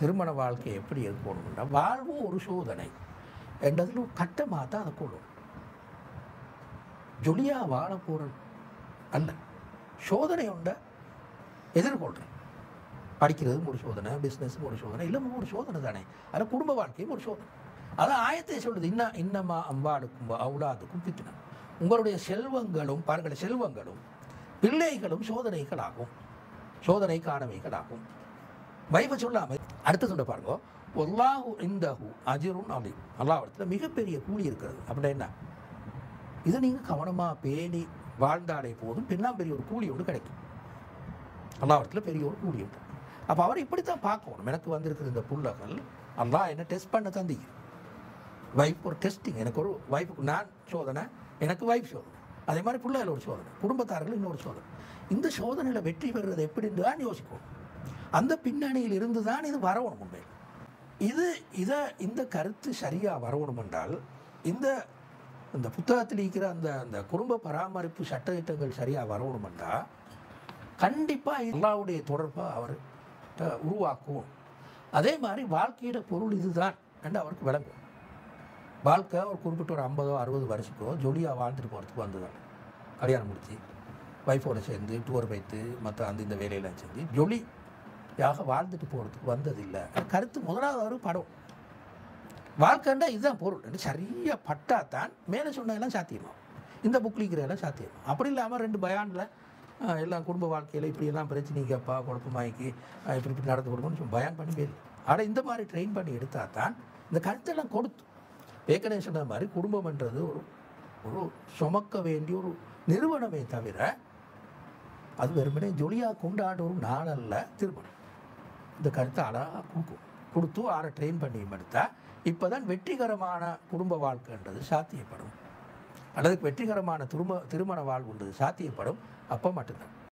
திருமண வாழ்க்கை எப்படி இருக்கணும்னா வாழ்வு ஒரு சோதனை என்றதில் ஒரு கட்டமாக தான் அதை கொள்ளும் ஜொலியாக வாழ போகிறேன் அல்ல சோதனை உண்டை எதிர்கொள்கிறேன் படிக்கிறதும் ஒரு சோதனை பிஸ்னஸ் ஒரு சோதனை இல்லமும் ஒரு சோதனை தானே அதில் குடும்ப வாழ்க்கையும் ஒரு சோதனை அதான் ஆயத்தை சொல்லுது இன்ன இன்னமா அம்பாளுக்கும் அவுலாதுக்கும் பித்தினா உங்களுடைய செல்வங்களும் பாருங்கள் செல்வங்களும் பிள்ளைகளும் சோதனைகளாகும் சோதனைக்கானவைகளாகும் வைப சொல்லாமல் அடுத்து சொல்ல பாருங்க ஒல்லாஹு இந்தஹு அஜிருன் அலீம் அல்லாவிடத்தில் மிகப்பெரிய கூலி இருக்கிறது அப்படின்னா என்ன இதை நீங்கள் கவனமாக பேணி வாழ்ந்தாலே போதும் பின்னால் பெரிய ஒரு கூலி ஒன்று கிடைக்கும் அல்லாவிடத்தில் பெரிய ஒரு கூலி உண்டு அப்போ அவர் இப்படித்தான் பார்க்கணும் எனக்கு வந்திருக்கிற இந்த புள்ளகள் அல்லாஹ் என்ன டெஸ்ட் பண்ண தந்தீங்க வைஃப் ஒரு டெஸ்டிங் எனக்கு ஒரு வைஃபுக்கு நான் சோதனை எனக்கு வைஃப் சோதனை அதே மாதிரி பிள்ளைகள் ஒரு சோதனை குடும்பத்தார்கள் இன்னொரு சோதனை இந்த சோதனையில் வெற்றி பெறுறது எப்படின்னு தான் யோசிக்கணும் அந்த பின்னணியில் இருந்து தான் இது வரணும் உண்மையில் இது இதை இந்த கருத்து சரியாக வரணும் என்றால் இந்த இந்த புத்தகத்தில் இருக்கிற அந்த அந்த குடும்ப பராமரிப்பு சட்டத்திட்டங்கள் சரியாக வரணும் என்றால் கண்டிப்பாக அல்லாவுடைய தொடர்பை அவர் உருவாக்கும் அதே மாதிரி வாழ்க்கையோட பொருள் இதுதான் என்று அவருக்கு விளங்கும் வாழ்க்கை ஒரு குறிப்பிட்ட ஒரு ஐம்பதோ அறுபது வருஷக்கோ ஜொலியாக வாழ்ந்துட்டு போகிறதுக்கு வந்ததுதான் கல்யாணம் முடிச்சு ஒய்ஃபோட சேர்ந்து டூர் வைத்து மற்ற அந்த இந்த வேலையெல்லாம் செஞ்சு ஜொலியாக வாழ்ந்துட்டு போகிறதுக்கு வந்ததில்லை கருத்து முதலாவது அவர் படம் வாழ்க்கைண்டா இதுதான் பொருள் என்று சரியாக பட்டா தான் மேலே சொன்னதெல்லாம் சாத்தியமாகும் இந்த புக்லிக்கிறதெல்லாம் சாத்தியம் அப்படி இல்லாமல் ரெண்டு பயானில் ஆஹ், எல்லாம் குடும்ப வாழ்க்கையில் இப்படியெல்லாம் பிரச்சனைக்கப்பா குழப்பமாக்கி ஆஹ், இப்படி இப்படி நடந்து கொடுக்கணும்னு சொல்லி பயான் பண்ணி போயிரு ஆனால் இந்த மாதிரி ட்ரெயின் பண்ணி எடுத்தால் தான் இந்த கருத்தெல்லாம் கொடுத்து ஏற்கனவே சொன்ன மாதிரி குடும்பம்ன்றது ஒரு ஒரு சுமக்க வேண்டிய ஒரு நிறுவனமே தவிர அது வெறுமனே ஜொலியாக கொண்டாடுற ஒரு நாளல்ல திருமணம் இந்த கருத்தை அழகாக கொடுக்கும் கொடுத்து ஆற ட்ரெயின் பண்ணி எடுத்தா இப்போ தான் வெற்றிகரமான குடும்ப வாழ்க்கைன்றது சாத்தியப்படும் அல்லது வெற்றிகரமான திரும்ப திருமண வாழ்வுன்றது சாத்தியப்படும் அப்போ மட்டும்தான்